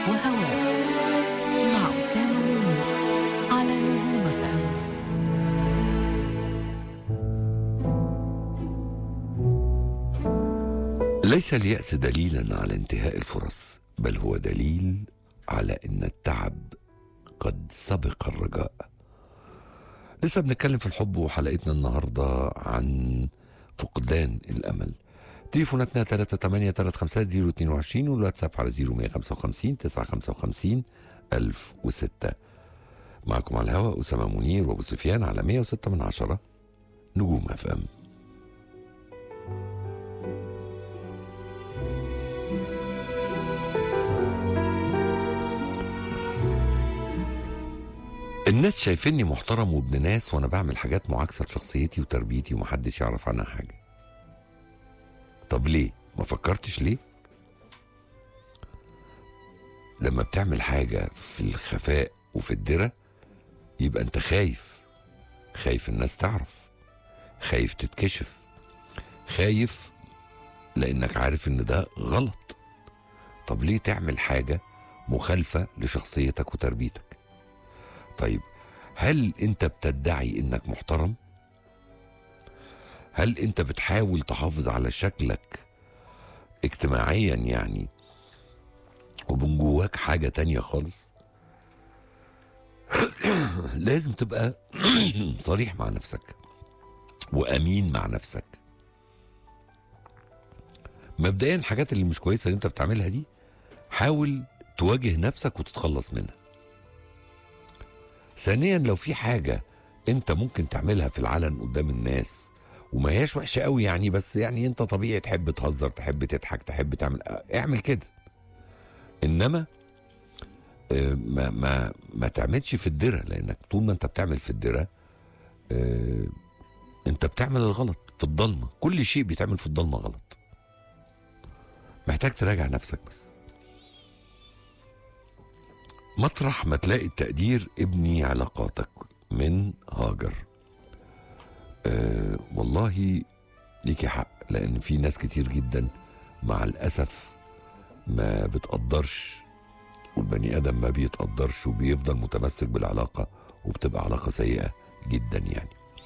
وهواك مع أسامة منير على نجوم فهم ليس اليأس دليلا على انتهاء الفرص بل هو دليل على ان التعب قد سبق الرجاء لسه بنتكلم في الحب وحلقتنا النهاردة عن فقدان الأمل تليفوناتنا 38 350 022 والواتساب على 0155 955 1006 معكم على الهواء أسامة منير وأبو سفيان على 106 من عشرة نجوم اف ام الناس شايفيني محترم وابن ناس وانا بعمل حاجات معاكسه لشخصيتي وتربيتي ومحدش يعرف عنها حاجه طب ليه ما فكرتش ليه لما بتعمل حاجه في الخفاء وفي الدره يبقى انت خايف خايف الناس تعرف خايف تتكشف خايف لانك عارف ان ده غلط طب ليه تعمل حاجه مخالفه لشخصيتك وتربيتك طيب هل انت بتدعي انك محترم هل انت بتحاول تحافظ على شكلك اجتماعيا يعني ومن جواك حاجة تانية خالص لازم تبقى صريح مع نفسك وأمين مع نفسك مبدئيا الحاجات اللي مش كويسة اللي انت بتعملها دي حاول تواجه نفسك وتتخلص منها ثانيا لو في حاجة انت ممكن تعملها في العلن قدام الناس وما هياش وحشة قوي يعني بس يعني انت طبيعي تحب تهزر تحب تضحك تحب تعمل اه، اعمل كده انما اه، ما ما ما تعملش في الدرة لانك طول ما انت بتعمل في الدرة اه، انت بتعمل الغلط في الضلمة كل شيء بيتعمل في الضلمة غلط محتاج تراجع نفسك بس مطرح ما تلاقي التقدير ابني علاقاتك من هاجر أه والله ليكي حق لان في ناس كتير جدا مع الاسف ما بتقدرش والبني ادم ما بيتقدرش وبيفضل متمسك بالعلاقه وبتبقى علاقه سيئه جدا يعني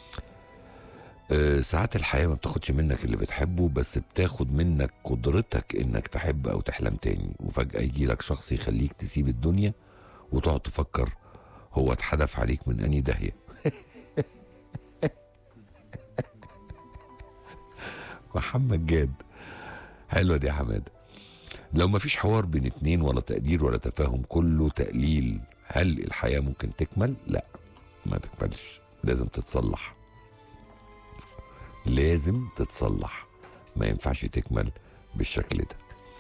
أه ساعات الحياه ما بتاخدش منك اللي بتحبه بس بتاخد منك قدرتك انك تحب او تحلم تاني وفجاه يجي لك شخص يخليك تسيب الدنيا وتقعد تفكر هو اتحدف عليك من اني داهيه محمد جاد حلوه دي يا حماده لو ما فيش حوار بين اتنين ولا تقدير ولا تفاهم كله تقليل هل الحياه ممكن تكمل لا ما تكملش لازم تتصلح لازم تتصلح ما ينفعش تكمل بالشكل ده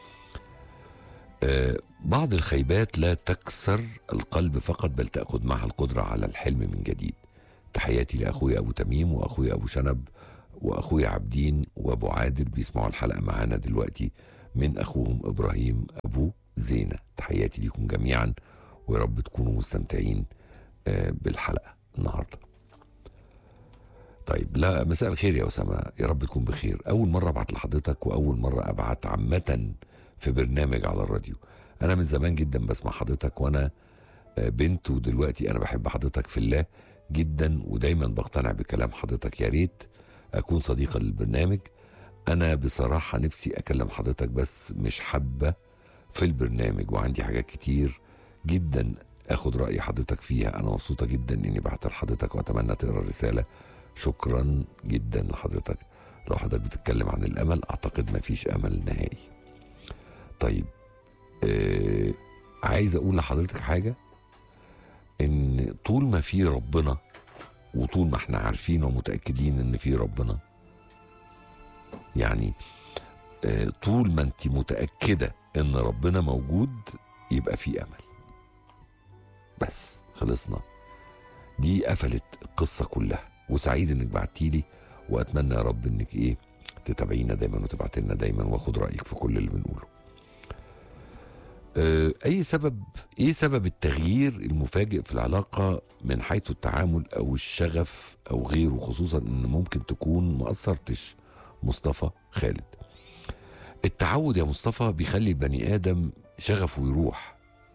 آه، بعض الخيبات لا تكسر القلب فقط بل تأخذ معها القدرة على الحلم من جديد تحياتي لأخويا أبو تميم وأخويا أبو شنب وأخويا عبدين وأبو عادل بيسمعوا الحلقة معانا دلوقتي من أخوهم إبراهيم أبو زينة تحياتي ليكم جميعا ويا رب تكونوا مستمتعين آه، بالحلقة النهارده طيب لا مساء الخير يا أسامة يا رب تكون بخير أول مرة أبعت لحضرتك وأول مرة أبعت عامة في برنامج على الراديو أنا من زمان جدا بسمع حضرتك وأنا آه، بنت ودلوقتي أنا بحب حضرتك في الله جدا ودايما بقتنع بكلام حضرتك يا ريت أكون صديقة للبرنامج أنا بصراحة نفسي أكلم حضرتك بس مش حابة في البرنامج وعندي حاجات كتير جدا اخد رأي حضرتك فيها أنا مبسوطة جدا إني بعت لحضرتك وأتمنى تقرا الرسالة شكرا جدا لحضرتك لو حضرتك بتتكلم عن الأمل أعتقد ما فيش أمل نهائي طيب آه عايز أقول لحضرتك حاجة إن طول ما في ربنا وطول ما احنا عارفين ومتأكدين إن في ربنا يعني آه طول ما انت متأكدة إن ربنا موجود يبقى في أمل بس خلصنا دي قفلت القصة كلها وسعيد انك بعتيلي واتمنى يا رب انك ايه تتابعينا دايما وتبعت لنا دايما واخد رايك في كل اللي بنقوله آه، اي سبب ايه سبب التغيير المفاجئ في العلاقه من حيث التعامل او الشغف او غيره خصوصا ان ممكن تكون ما اثرتش مصطفى خالد التعود يا مصطفى بيخلي البني ادم شغفه يروح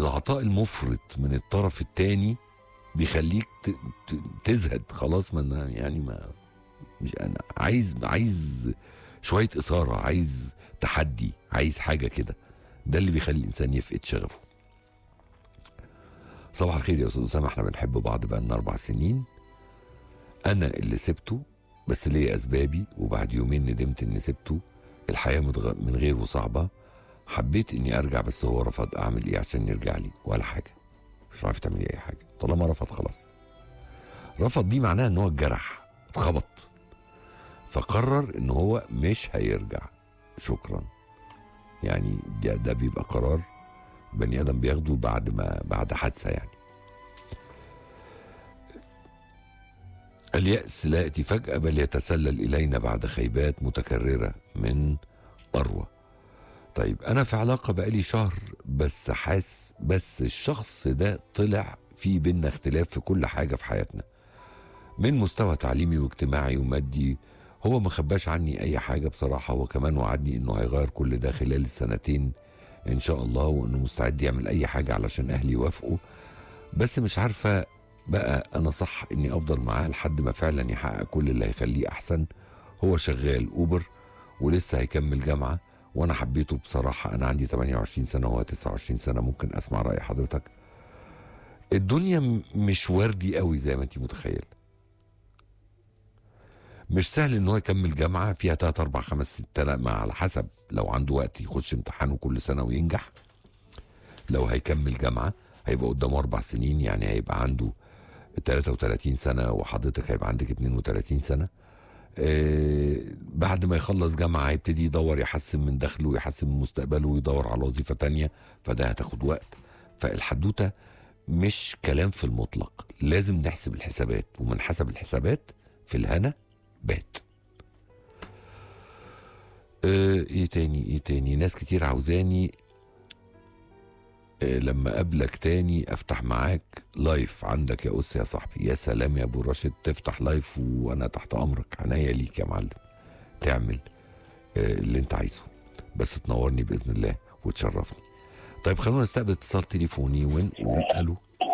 العطاء المفرط من الطرف الثاني بيخليك ت- ت- تزهد خلاص ما أنا يعني ما مش انا عايز عايز شويه اثاره عايز تحدي عايز حاجه كده ده اللي بيخلي الانسان يفقد شغفه صباح الخير يا استاذ اسامه احنا بنحب بعض بقالنا اربع سنين انا اللي سبته بس ليا اسبابي وبعد يومين ندمت اني سبته الحياه متغ... من غيره صعبه حبيت اني ارجع بس هو رفض اعمل ايه عشان يرجع لي ولا حاجه مش عارف تعملي اي حاجه طالما رفض خلاص رفض دي معناها ان هو اتجرح اتخبط فقرر ان هو مش هيرجع شكرا يعني ده, ده بيبقى قرار بني ادم بياخده بعد ما بعد حادثه يعني اليأس لا يأتي فجأة بل يتسلل إلينا بعد خيبات متكررة من أروى طيب أنا في علاقة بقالي شهر بس حاس بس الشخص ده طلع في بينا اختلاف في كل حاجة في حياتنا من مستوى تعليمي واجتماعي ومادي هو ما خباش عني أي حاجة بصراحة هو كمان وعدني إنه هيغير كل ده خلال السنتين إن شاء الله وإنه مستعد يعمل أي حاجة علشان أهلي يوافقوا بس مش عارفة بقى أنا صح إني أفضل معاه لحد ما فعلا يحقق كل اللي هيخليه أحسن هو شغال أوبر ولسه هيكمل جامعة وأنا حبيته بصراحة أنا عندي 28 سنة وهو 29 سنة ممكن أسمع رأي حضرتك الدنيا م- مش وردي قوي زي ما انت متخيل مش سهل ان هو يكمل جامعه فيها 3 4 5 6 لا ما على حسب لو عنده وقت يخش امتحانه كل سنه وينجح لو هيكمل جامعه هيبقى قدامه اربع سنين يعني هيبقى عنده 33 سنه وحضرتك هيبقى عندك 32 سنه آه بعد ما يخلص جامعه هيبتدي يدور يحسن من دخله ويحسن من مستقبله ويدور على وظيفه تانية فده هتاخد وقت فالحدوته مش كلام في المطلق لازم نحسب الحسابات ومن حسب الحسابات في الهنا بات اه ايه تاني ايه تاني ناس كتير عاوزاني اه لما اقابلك تاني افتح معاك لايف عندك يا اس يا صاحبي يا سلام يا ابو راشد تفتح لايف وانا تحت امرك عناية ليك يا معلم تعمل اه اللي انت عايزه بس تنورني باذن الله وتشرفني طيب خلونا نستقبل اتصال تليفوني ونقول الو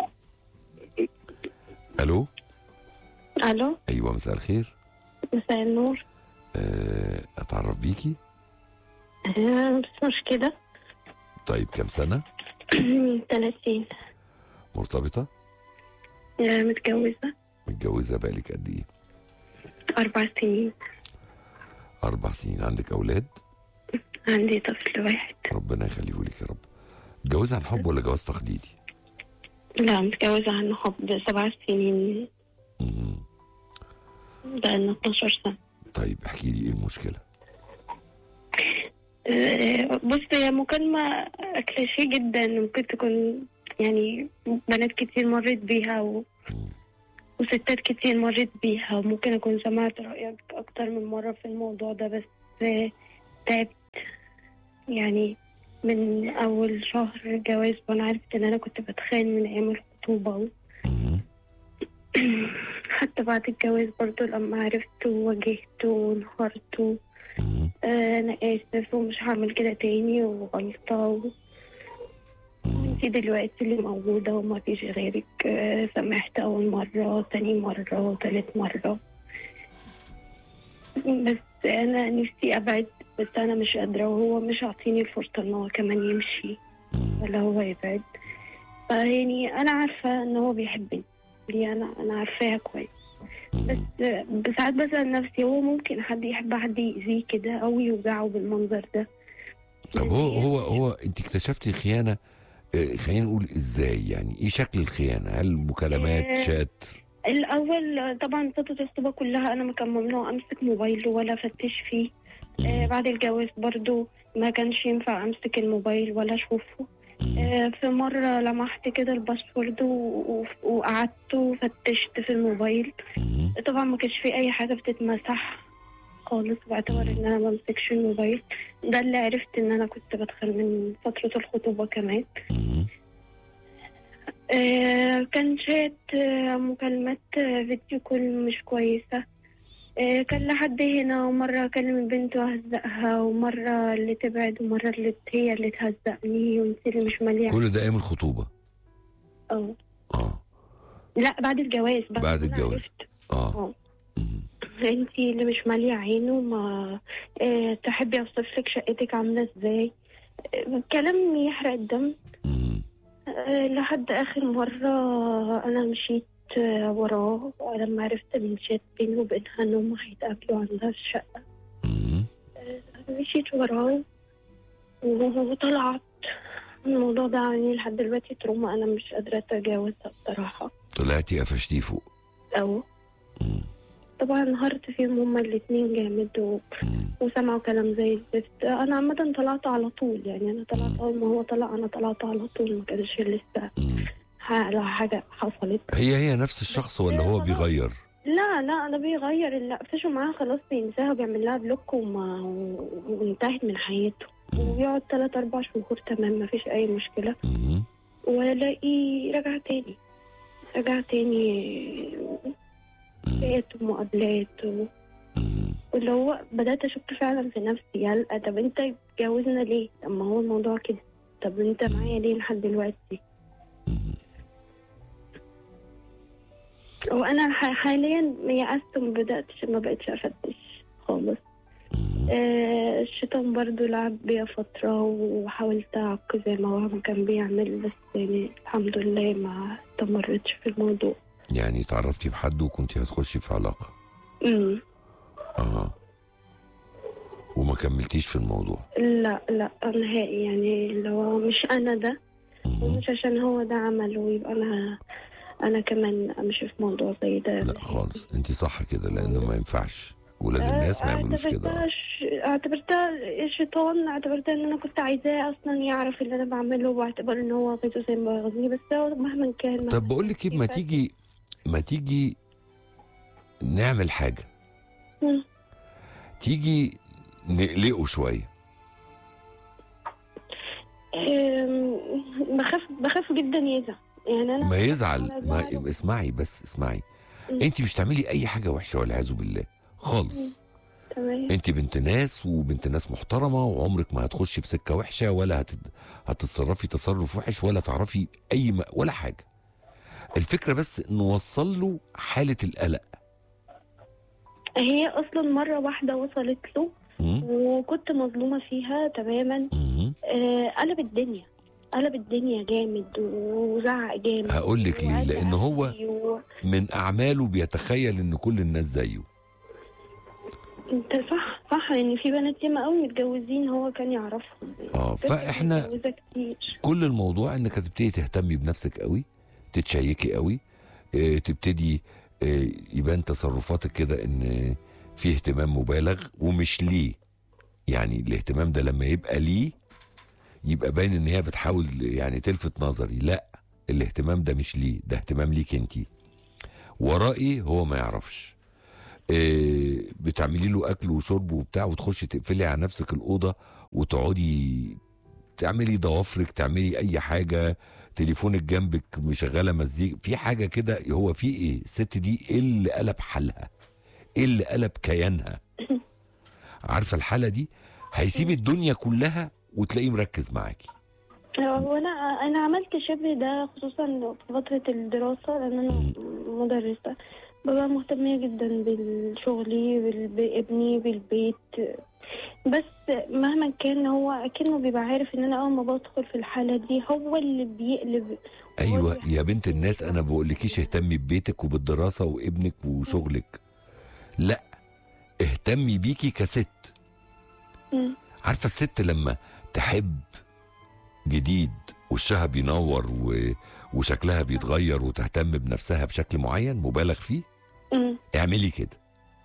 الو الو ايوه مساء الخير مساء النور أه اتعرف بيكي آه، بس مش كده طيب كام سنه ثلاثين مرتبطه آه، متجوزة متجوزه بقالك قد ايه أربع سنين اربع سنين عندك اولاد عندي طفل واحد ربنا يخليهولك يا رب متجوزه عن حب ولا جواز تقليدي لا متجوزة عنه حب سبع سنين مم. بقالنا 12 سنة طيب احكي لي ايه المشكله آه، بص هي مكالمة كلاشيه جدا ممكن تكون يعني بنات كتير مرت بيها و... مم. وستات كتير مرت بيها وممكن أكون سمعت رأيك أكتر من مرة في الموضوع ده بس آه، تعبت يعني من أول شهر جواز وأنا عرفت إن أنا كنت بتخان من أيام الخطوبة و... مم. حتى بعد الجواز برضو لما عرفت وواجهت وانهارت و... مم. آه، أنا آسف ومش هعمل كده تاني وغلطة و... مم. انتي دلوقتي اللي موجودة وما فيش غيرك آه، سامحت أول مرة تاني مرة وتالت مرة بس أنا نفسي أبعد بس أنا مش قادرة وهو مش عاطيني الفرصة إن هو كمان يمشي مم. ولا هو يبعد فيعني أنا عارفة إن هو بيحبني دي أنا أنا عارفاها كويس بس مم. آه، ساعات بسأل نفسي هو ممكن حد يحب حد يأذيه كده أو يوجعه بالمنظر ده طب هو هو هو انت اكتشفتي الخيانه آه، خلينا نقول ازاي يعني ايه شكل الخيانه هل مكالمات آه، شات الأول طبعا فترة الخطوبة كلها أنا ما كان ممنوع أمسك موبايله ولا أفتش فيه آه مم. بعد الجواز برضو ما كانش ينفع أمسك الموبايل ولا أشوفه مم. آه في مرة لمحت كده الباسورد و- و- وقعدت وفتشت في الموبايل مم. طبعا ما كانش في أي حاجة بتتمسح خالص بعتبر إن أنا ما بمسكش الموبايل ده اللي عرفت إن أنا كنت بدخل من فترة الخطوبة كمان مم. آه، كان شات آه، مكالمات آه، فيديو كول مش كويسة آه، كان لحد هنا ومرة أكلم البنت وأهزقها ومرة اللي تبعد ومرة اللي هي اللي تهزقني وانت اللي مش مالية كل ده ايام الخطوبه اه اه لا بعد الجواز بعد, بعد ما أنا الجواز. عرفت. اه اه مم. انت اللي مش مالية عينه ما اه تحبي اوصف لك شقتك عاملة ازاي آه، كلام يحرق الدم مم. آه، لحد اخر مرة انا مشيت آه، وراه لما عرفت من شات بيني وبينها انهم هيتقابلوا عندها في الشقة مم. مشيت وراه وطلعت الموضوع ده يعني لحد دلوقتي تروما انا مش قادرة اتجاوزها بصراحة طلعتي قفشتيه فوق او مم. طبعا انهارت فيهم هما الاتنين جامد و... مم. وسمعوا كلام زي الزفت انا عامة طلعت على طول يعني انا طلعت اول ما هو طلع انا طلعت على طول ما كانش لسه مم. ح- حاجة حصلت هي هي نفس الشخص ولا هو بيغير لا لا انا بيغير اللي قفشه معاها خلاص بينساها وبيعمل لها بلوك وما وانتهت من حياته مم. ويقعد ثلاث اربع شهور تمام مفيش اي مشكله مم. والاقي رجع تاني رجع تاني مم. بقيت مقابلات و- مم. واللي هو بدات اشك فعلا في نفسي يا طب انت اتجوزنا ليه؟ طب ما هو الموضوع كده طب انت معايا ليه لحد دلوقتي؟ مم. وانا ح- حاليا يأست وما بداتش ما بقتش افتش خالص مم. آه، الشيطان برضو لعب بيا فترة وحاولت أعق زي ما هو كان بيعمل بس يعني الحمد لله ما استمرتش في الموضوع يعني تعرفتي بحد وكنت هتخشي في علاقه امم اه وما كملتيش في الموضوع لا لا نهائي يعني اللي هو مش أنا ده مم. ومش عشان هو ده عمله يبقى أنا أنا كمان أمشي في موضوع زي ده لا خالص انت صح كده لانه ما ينفعش ولاد الناس ما يعملوش كده اعتبرتها ش- اعتبرتها شيطان اعتبرتها ان انا كنت عايزاه اصلا يعرف اللي انا بعمله واعتبر ان هو غيظه زي ما غيظني بس هو مهما كان طب بقول لك ايه ما تيجي ما تيجي نعمل حاجه مم. تيجي نقلقه شويه أم، بخاف بخاف جدا يزعل يعني انا ما يزعل على ما زعله. اسمعي بس اسمعي مم. انت مش تعملي اي حاجه وحشه والعياذ بالله خالص تمام انت بنت ناس وبنت ناس محترمه وعمرك ما هتخشي في سكه وحشه ولا هت... هتتصرفي تصرف وحش ولا تعرفي اي ما... ولا حاجه الفكره بس نوصل له حاله القلق هي اصلا مره واحده وصلت له مم؟ وكنت مظلومه فيها تماما مم؟ آه، قلب الدنيا قلب الدنيا جامد وزعق جامد هقول لك ليه وقال لان هو أهلي و... من اعماله بيتخيل ان كل الناس زيه انت صح صح يعني في بنات ياما قوي متجوزين هو كان يعرفهم اه بس فاحنا متجوزة كتير كل الموضوع انك هتبتدي تهتمي بنفسك قوي تتشيكي قوي اه تبتدي اه يبان تصرفاتك كده ان في اهتمام مبالغ ومش ليه يعني الاهتمام ده لما يبقى ليه يبقى باين ان هي بتحاول يعني تلفت نظري لا الاهتمام ده مش ليه ده اهتمام ليك انتي وراه ايه هو ما يعرفش إيه بتعملي له اكل وشرب وبتاع وتخشي تقفلي على نفسك الاوضه وتقعدي تعملي ضوافرك تعملي اي حاجه تليفونك جنبك مشغله مزيكا في حاجه كده هو في ايه الست دي ايه اللي قلب حالها ايه اللي قلب كيانها عارفه الحاله دي هيسيب الدنيا كلها وتلاقيه مركز معاكي وانا انا عملت شبه ده خصوصا في فتره الدراسه لان انا مدرسه ببقى مهتميه جدا بشغلي بال- بابني بالبيت بس مهما كان هو اكنه بيبقى عارف ان انا اول ما بدخل في الحاله دي هو اللي بيقلب ايوه يا بنت الناس انا بقولكيش اهتمي ببيتك وبالدراسه وابنك وشغلك لا اهتمي بيكي كست مم. عارفه الست لما تحب جديد وشها بينور و... وشكلها بيتغير وتهتم بنفسها بشكل معين مبالغ فيه مم. اعملي كده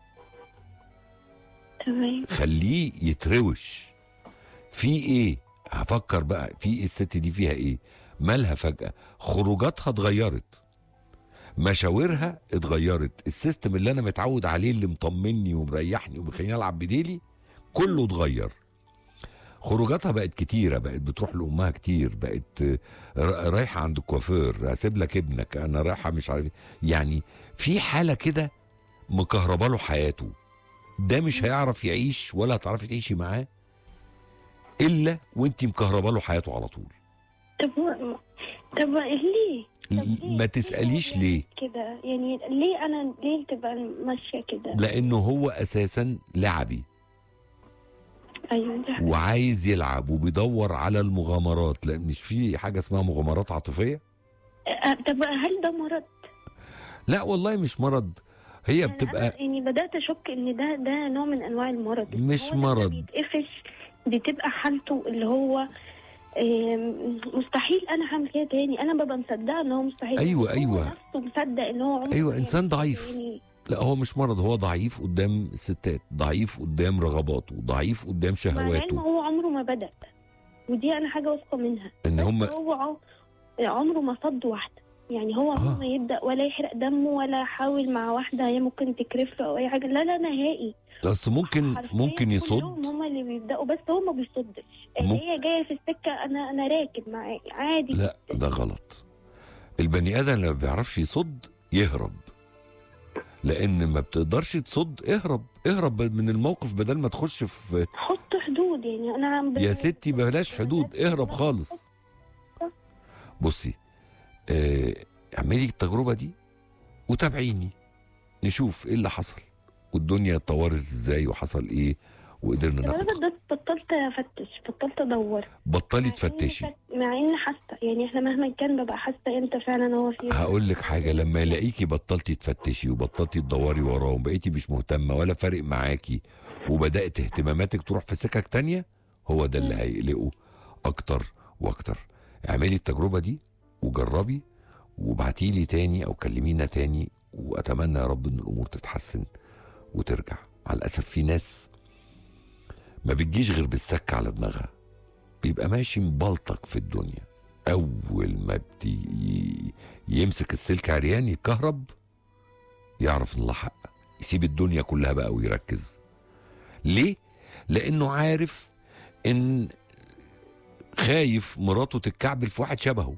تمام خليه يتروش في ايه هفكر بقى في إيه الست دي فيها ايه مالها فجأة خروجاتها اتغيرت مشاورها اتغيرت السيستم اللي انا متعود عليه اللي مطمني ومريحني وبيخليني العب بديلي كله اتغير خروجاتها بقت كتيرة بقت بتروح لأمها كتير بقت آه، را- رايحة عند الكوافير هسيب لك ابنك أنا رايحة مش عارف إيه. يعني في حالة كده مكهربة له حياته ده مش هيعرف يعيش ولا هتعرفي تعيشي معاه الا وانت مكهربه له حياته على طول طب هو- طب ليه؟ طب ليه؟ ما تساليش هو ليه كده يعني ليه انا ليه تبقى ماشيه كده لانه هو اساسا لعبي ايوه ده حقيقي. وعايز يلعب وبيدور على المغامرات لا مش في حاجه اسمها مغامرات عاطفيه أه، طب هل ده مرض؟ لا والله مش مرض هي يعني بتبقى أنا يعني بدات اشك ان ده ده نوع من انواع المرض مش هو لما مرض. بيتقفش بتبقى حالته اللي هو آم، مستحيل انا هعمل كده تاني انا ببقى مصدقه ان هو مستحيل أيوة، هو أيوة. نفسه مصدق ان هو عمره أيوة، ما إنسان هيعمل ضعيف. تاني. لا هو مش مرض هو ضعيف قدام الستات ضعيف قدام رغباته ضعيف قدام مع العلم شهواته هو عمره ما بدا ودي انا حاجه واثقه منها ان هم هو عم- عمره ما صد واحده يعني هو عمره آه. ما يبدا ولا يحرق دمه ولا يحاول مع واحده هي ممكن تكرف له او اي حاجه لا لا نهائي بس ممكن حرفياً ممكن كلهم يصد هما اللي بيبداوا بس هو ما بيصدش مم- هي جايه في السكه انا انا راكب معاه عادي لا ده غلط البني ادم اللي ما بيعرفش يصد يهرب لان ما بتقدرش تصد اهرب اهرب من الموقف بدل ما تخش في حط حدود يعني انا عم يا ستي بلاش حدود اهرب خالص بصي آه، اعملي التجربه دي وتابعيني نشوف ايه اللي حصل والدنيا اتطورت ازاي وحصل ايه وقدرنا انا ناخد بدأت بطلت افتش بطلت ادور بطلي مع إني تفتشي فت- مع ان حاسه يعني احنا مهما كان ببقى حاسه امتى فعلا هو في هقول لك حاجه لما يلاقيكي بطلتي تفتشي وبطلتي تدوري وراه وبقيتي مش مهتمه ولا فارق معاكي وبدات اهتماماتك تروح في سكك تانية هو ده اللي هيقلقه اكتر واكتر اعملي التجربه دي وجربي وابعتي لي تاني او كلمينا تاني واتمنى يا رب ان الامور تتحسن وترجع مع الاسف في ناس ما بتجيش غير بالسك على دماغها بيبقى ماشي مبلطك في الدنيا اول ما بتي يمسك السلك عريان يتكهرب يعرف ان الله حق يسيب الدنيا كلها بقى ويركز ليه لانه عارف ان خايف مراته تتكعبل في واحد شبهه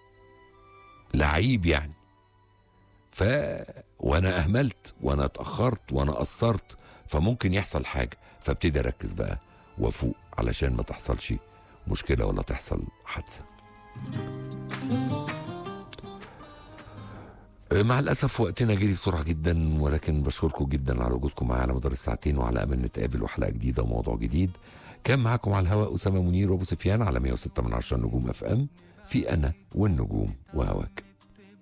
لعيب يعني ف وانا اهملت وانا اتاخرت وانا قصرت فممكن يحصل حاجه فابتدي اركز بقى وافوق علشان ما تحصلش مشكله ولا تحصل حادثه مع الاسف وقتنا جري بسرعه جدا ولكن بشكركم جدا على وجودكم معايا على مدار الساعتين وعلى امل نتقابل وحلقه جديده وموضوع جديد كان معاكم على الهواء اسامه منير وابو سفيان على 106 من 10 نجوم اف ام في انا والنجوم وهواك